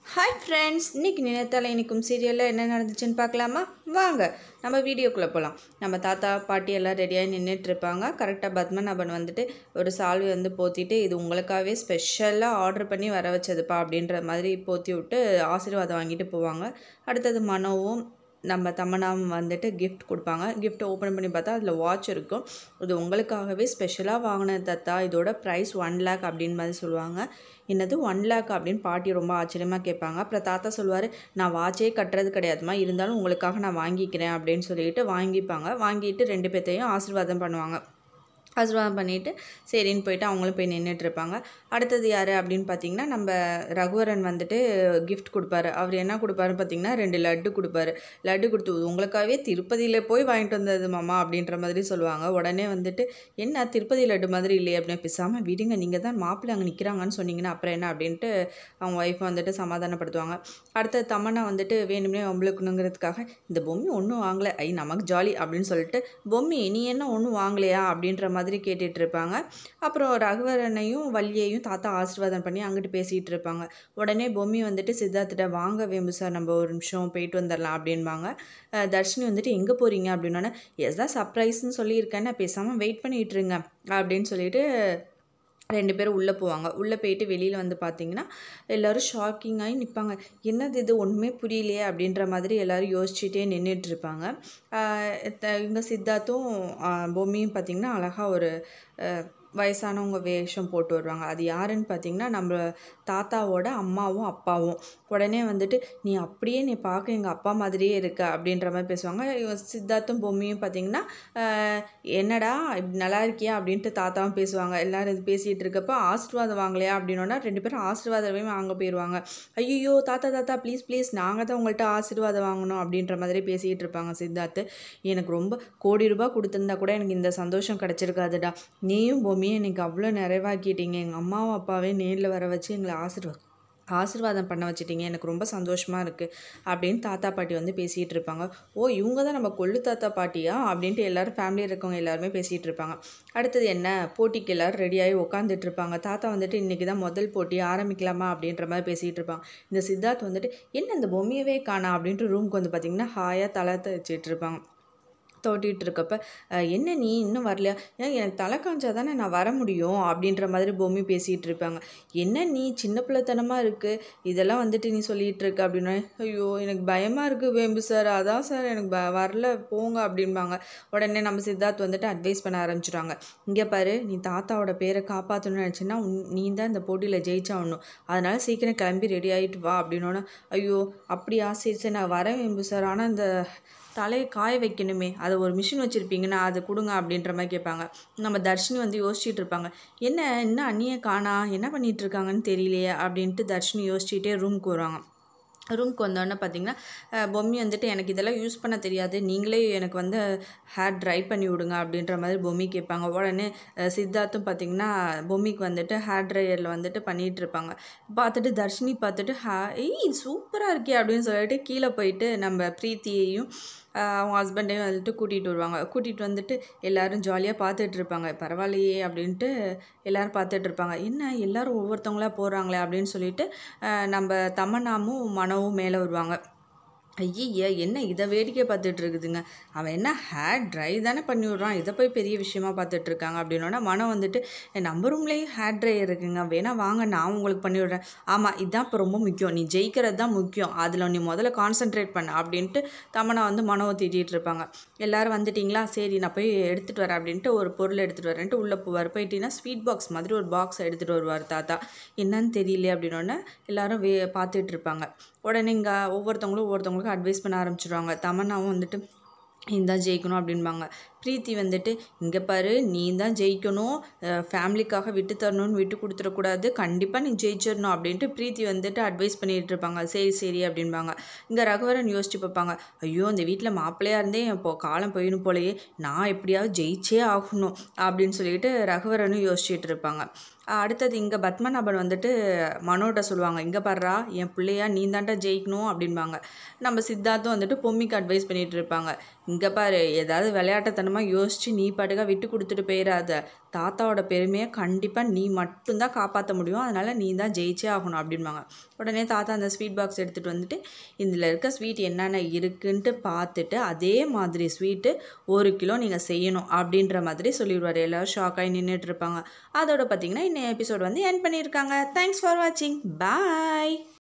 hi friends இன்னைக்கு நினைத்தால இனிக்கும் சீரியலில் என்ன நடந்துச்சுன்னு பார்க்கலாமா வாங்க நம்ம வீடியோக்குள்ளே போகலாம் நம்ம தாத்தா பாட்டி எல்லாம் ரெடியாகி நின்றுட்டு இருப்பாங்க கரெக்டாக பத்மநாபன் வந்துட்டு ஒரு சால்வை வந்து போத்திட்டு இது உங்களுக்காகவே ஸ்பெஷலாக ஆர்டர் பண்ணி வர வச்சதுப்பா அப்படின்ற மாதிரி போத்தி விட்டு ஆசீர்வாதம் வாங்கிட்டு போவாங்க அடுத்தது மனோவும் நம்ம தமனாவும் வந்துட்டு gift கொடுப்பாங்க gift ஓப்பன் பண்ணி பார்த்தா அதில் வாட்ச் இருக்கும் இது உங்களுக்காகவே ஸ்பெஷலாக வாங்கின தத்தா இதோட ப்ரைஸ் ஒன் லேக் அப்படின்னு மாதிரி சொல்லுவாங்க என்னது ஒன் லேக் அப்படின்னு பாட்டி ரொம்ப ஆச்சரியமாக கேட்பாங்க அப்புறம் தாத்தா சொல்லுவார் நான் வாட்சே கட்டுறது கிடையாதுமா இருந்தாலும் உங்களுக்காக நான் வாங்கிக்கிறேன் அப்படின்னு சொல்லிட்டு வாங்கிப்பாங்க வாங்கிட்டு ரெண்டு பேர்த்தையும் ஆசீர்வாதம் பண்ணுவாங்க ஆசீர்வாதம் பண்ணிவிட்டு சரின்னு போயிட்டு அவங்களும் போய் நின்றுட்டு இருப்பாங்க அடுத்தது யார் அப்படின்னு பார்த்தீங்கன்னா நம்ம ரகுவரன் வந்துட்டு gift கொடுப்பாரு அவர் என்ன கொடுப்பாருன்னு பார்த்தீங்கன்னா ரெண்டு லட்டு கொடுப்பாரு லட்டு கொடுத்து உங்களுக்காகவே திருப்பதியில் போய் வாங்கிட்டு வந்தது மாமா அப்படின்ற மாதிரி சொல்லுவாங்க உடனே வந்துட்டு என்ன திருப்பதி லட்டு மாதிரி இல்லையே அப்படின்னு பேசாமல் விடுங்க நீங்கள் தான் மாப்பிள்ளை அங்கே நிற்கிறாங்கன்னு சொன்னீங்கன்னா அப்புறம் என்ன அப்படின்ட்டு அவங்க ஒய்ஃப் வந்துட்டு சமாதானப்படுத்துவாங்க அடுத்தது தமன்னா வந்துட்டு வேணும்னே வம்பளுக்கணுங்கிறதுக்காக இந்த பொம்மி ஒன்றும் வாங்கலை ஐ நமக்கு ஜாலி அப்படின்னு சொல்லிட்டு பொம்மி நீ என்ன ஒன்றும் வாங்கலையா அப்படின்ற மாதிரி கேட்டுட்டு இருப்பாங்க அப்புறம் ரகுவரனையும் வள்ளியையும் தாத்தா ஆசீர்வாதம் பண்ணி அங்கிட்டு பேசிகிட்டு இருப்பாங்க உடனே பொம்மி வந்துட்டு சித்தார்த்திட்ட வாங்க வேம்பு சார் நம்ம ஒரு நிமிஷம் போயிட்டு வந்துடலாம் அப்படின்பாங்க அஹ் தர்ஷினி வந்துட்டு எங்கே போகிறீங்க அப்படின்னோடனே எஸ் தான் சர்ப்ரைஸ்ன்னு சொல்லியிருக்கேன் நான் பேசாமல் வெயிட் பண்ணிகிட்டு இருங்க அப்படின்னு சொல்லிட்டு ரெண்டு பேரும் உள்ளே போவாங்க உள்ளே போயிட்டு வெளியில் வந்து பார்த்தீங்கன்னா எல்லோரும் ஷாக்கிங்காகி நிற்பாங்க என்னது இது ஒன்றுமே புரியலையே அப்படின்ற மாதிரி எல்லோரும் யோசிச்சுட்டே நின்றுட்டு இருப்பாங்க ஆஹ் த- இவங்க சித்தார்த்தும் ஆஹ் பொம்மியும் பார்த்திங்கன்னா அழகாக ஒரு ஆஹ் வயசானவங்க வேஷம் போட்டு வருவாங்க அது யாருன்னு பார்த்தீங்கன்னா நம்ம தாத்தாவோட அம்மாவும் அப்பாவும் உடனே வந்துட்டு நீ அப்படியே நீ பார்க்க எங்கள் அப்பா மாதிரியே இருக்க அப்படின்ற மாதிரி பேசுவாங்க இவங்க சித்தார்த்தும் பொம்மியும் பார்த்தீங்கன்னா ஆஹ் என்னடா இப்படி நல்லா இருக்கியா அப்படின்ட்டு தாத்தாவும் பேசுவாங்க எல்லாரும் இது பேசிகிட்டு இருக்கப்போ ஆசீர்வாதம் வாங்கலையா அப்படின்னோன்னா ரெண்டு பேரும் ஆசீர்வாதமே வாங்க போயிடுவாங்க ஐயோ தாத்தா தாத்தா ப்ளீஸ் ப்ளீஸ் நாங்கள் தான் உங்கள்கிட்ட ஆசீர்வாதம் வாங்கணும் அப்படின்ற மாதிரி பேசிகிட்டு இருப்பாங்க சித்தார்த்து எனக்கு ரொம்ப கோடி ரூபாய் கொடுத்துருந்தா கூட எனக்கு இந்த சந்தோஷம் கிடச்சிருக்காதுடா நீயும் பொம்மியும் எனக்கு அவ்வளோ நிறைவாக்கிட்டீங்க எங்கள் அம்மாவும் அப்பாவே நேரில் வர வச்சு எங்களை ஆசீர்வாதம் ஆசீர்வாதம் பண்ண வச்சிட்டீங்க எனக்கு ரொம்ப சந்தோஷமாக இருக்குது அப்படின்னு தாத்தா பாட்டி வந்து பேசிகிட்டு இருப்பாங்க ஓ இவங்க தான் நம்ம கொள்ளு தாத்தா பாட்டியா அப்படின்ட்டு எல்லாரும் ஃபேமிலியில் இருக்கவங்க எல்லாருமே பேசிகிட்டு இருப்பாங்க அடுத்தது என்ன போட்டிக்கு எல்லாரும் ரெடியாகி உட்காந்துட்டு இருப்பாங்க தாத்தா வந்துட்டு இன்றைக்கி தான் முதல் போட்டி ஆரம்பிக்கலாமா அப்படின்ற மாதிரி பேசிகிட்டு இருப்பாங்க இந்த சித்தார்த் வந்துட்டு என்ன இந்த பொம்மையவே காணா அப்படின்ட்டு ரூமுக்கு வந்து பார்த்திங்கன்னா ஹாயாக தலை வச்சுட்டு இருப்பாங்க தோட்டிகிட்டு இருக்கப்ப "அஹ், என்ன நீ இன்னும் வரலையா ஏன் எனக்கு தலை காஞ்சா தானே நான் வர முடியும் அப்படின்ற மாதிரி பொம்மி பேசிகிட்டு இருப்பாங்க என்ன நீ சின்ன பிள்ளைத்தனமாக இருக்குது இதெல்லாம் வந்துட்டு நீ சொல்லிகிட்டு இருக்க அப்படின்னா ஐயோ எனக்கு பயமாக இருக்குது வேம்பு சார் அதான் சார் எனக்கு ப வரல போங்க அப்படின்பாங்க உடனே நம்ம சித்தார்த் வந்துட்டு அட்வைஸ் பண்ண ஆரம்பிச்சிடுவாங்க இங்கே பாரு நீ தாத்தாவோட பேரை காப்பாற்றணும்னு நினச்சின்னா நீ தான் இந்த போட்டியில் ஜெயிச்சாகணும் அதனால சீக்கிரம் கிளம்பி ரெடி ஆகிட்டு வா அப்படின்னோன்னா ஐயோ அப்படியா சரி சரி நான் வரேன் வேம்பு சார் ஆனால் இந்த தலையை காய வைக்கணுமே அதை ஒரு மிஷின் வச்சுருப்பீங்கன்னா அதை கொடுங்க அப்படின்ற மாதிரி கேட்பாங்க நம்ம தர்ஷினி வந்து யோசிச்சுட்டு இருப்பாங்க என்ன இன்னும் அண்ணியை காணா என்ன பண்ணிட்டு இருக்காங்கன்னு தெரியலையே அப்படின்ட்டு தர்ஷினி யோசிச்சுட்டே ரூமுக்கு வருவாங்க ரூம்க்கு வந்தோடனே பார்த்தீங்கன்னா அஹ், பொம்மி வந்துட்டு எனக்கு இதெல்லாம் யூஸ் பண்ண தெரியாது நீங்களே எனக்கு வந்து ஹேர் ட்ரை பண்ணி விடுங்க அப்படின்ற மாதிரி பொம்மி கேட்பாங்க உடனே அஹ், சித்தார்த்தும் பார்த்தீங்கன்னா பொம்மிக்கு வந்துட்டு ஹேர் ட்ரையரில் வந்துட்டு பண்ணிகிட்டு இருப்பாங்க பார்த்துட்டு தர்ஷினி பார்த்துட்டு ஹே ஏய் சூப்பராக இருக்கே அப்படின்னு சொல்லிட்டு கீழே போயிட்டு நம்ம பிரீத்தியையும் ஆஹ் அவங்க ஹஸ்பண்டையும் வந்துட்டு கூட்டிகிட்டு வருவாங்க கூட்டிகிட்டு வந்துட்டு எல்லாரும் ஜாலியாக பார்த்துட்டு இருப்பாங்க பரவாயில்லையே அப்படின்ட்டு எல்லாரும் பார்த்துட்டு இருப்பாங்க என்ன எல்லாரும் ஒவ்வொருத்தவங்களா போகிறாங்களே அப்படின்னு சொல்லிட்டு ஆஹ் நம்ம தமன்னாமும் மனவும் மேலே வருவாங்க ஐய என்ன இதை வேடிக்கை பார்த்துட்டு இருக்குதுங்க அவன் என்ன ஹேர் ட்ரை தானே பண்ணி விட்றான் இதை போய் பெரிய விஷயமா பார்த்துட்டு இருக்காங்க அப்படின்னோடனே மனம் வந்துட்டு "ஏ, நம்ம ரூம்லேயும் ஹேர் ட்ரையர் இருக்குங்க வேணா வாங்க நான் உங்களுக்கு பண்ணி விட்றேன் ஆமாம் இதுதான் இப்போ ரொம்ப முக்கியம் நீ ஜெயிக்கிறது தான் முக்கியம் அதில் நீ முதல்ல கான்சென்ட்ரேட் பண்ண அப்படின்ட்டு தமனா வந்து மனவை திட்டிகிட்டு இருப்பாங்க எல்லாரும் வந்துட்டிங்களா சரி நான் போய் எடுத்துகிட்டு வரேன் அப்படின்ட்டு ஒரு பொருள் எடுத்துகிட்டு வரேன்ட்டு உள்ளே போவார் போயிட்டீங்கன்னா ஸ்வீட் பாக்ஸ் மாதிரி ஒரு பாக்ஸ் எடுத்துகிட்டு வருவார் தாத்தா என்னன்னு தெரியல அப்படின்னோடனே எல்லாரும் வே பார்த்துட்டு இருப்பாங்க உடனே இங்கே ஒவ்வொருத்தவங்களும் ஒவ்வொருத்தவங்களுக்கும் அட்வைஸ் பண்ண ஆரம்பிச்சிடுவாங்க தமன்னாவும் வந்துட்டு நீ தான் ஜெயிக்கணும் அப்படின்பாங்க பிரீத்தி வந்துட்டு இங்கே பாரு நீ தான் ஜெயிக்கணும் ஃபேமிலிக்காக விட்டு தரணும்னு விட்டு கொடுத்துடக்கூடாது கண்டிப்பாக நீ ஜெயிச்சிடணும் அப்படின்ட்டு பிரீத்தி வந்துட்டு அட்வைஸ் பண்ணிட்டு இருப்பாங்க சரி சரி அப்படின்பாங்க இங்கே ரகுவரன் யோசிச்சு பார்ப்பாங்க ஐயோ இந்த வீட்டில் மாப்பிள்ளையாக இருந்தே இப்போ காலம் போயிடும் போலயே நான் எப்படியாவது ஜெயிச்சே ஆகணும் அப்படின்னு சொல்லிட்டு ரகுவரனும் யோசிச்சுட்டு இருப்பாங்க அஹ் அடுத்தது இங்கே பத்மநாபன் வந்துட்டு மனோட்ட சொல்லுவாங்க இங்கே பாருடா என் பிள்ளையா நீ தாண்டா ஜெயிக்கணும் அப்படின்பாங்க நம்ம சித்தார்த்தும் வந்துட்டு பொம்மிக்கு அட்வைஸ் பண்ணிட்டு இருப்பாங்க இங்கே பாரு ஏதாவது விளையாட்டுத்தனமா முட்டாள்தனமாக யோசித்து நீ பாட்டுக்கா விட்டு கொடுத்துட்டு போயிடாத தாத்தாவோட பெருமையை கண்டிப்பாக நீ மட்டும்தான் காப்பாற்ற முடியும் அதனால் நீ தான் ஜெயிச்சே ஆகணும் அப்படின்பாங்க உடனே தாத்தா அந்த ஸ்வீட் பாக்ஸ் எடுத்துகிட்டு வந்துட்டு இதில் இருக்க ஸ்வீட் என்னென்ன இருக்குன்ட்டு பார்த்துட்டு அதே மாதிரி ஸ்வீட்டு ஒரு கிலோ நீங்கள் செய்யணும் அப்படின்ற மாதிரி சொல்லிடுவார் எல்லோரும் ஷாக்காகி நின்றுட்டு இருப்பாங்க அதோட பார்த்தீங்கன்னா இன்னும் எபிசோட் வந்து என் பண்ணியிருக்காங்க தேங்க்ஸ் ஃபார் வாட்சிங் பாய்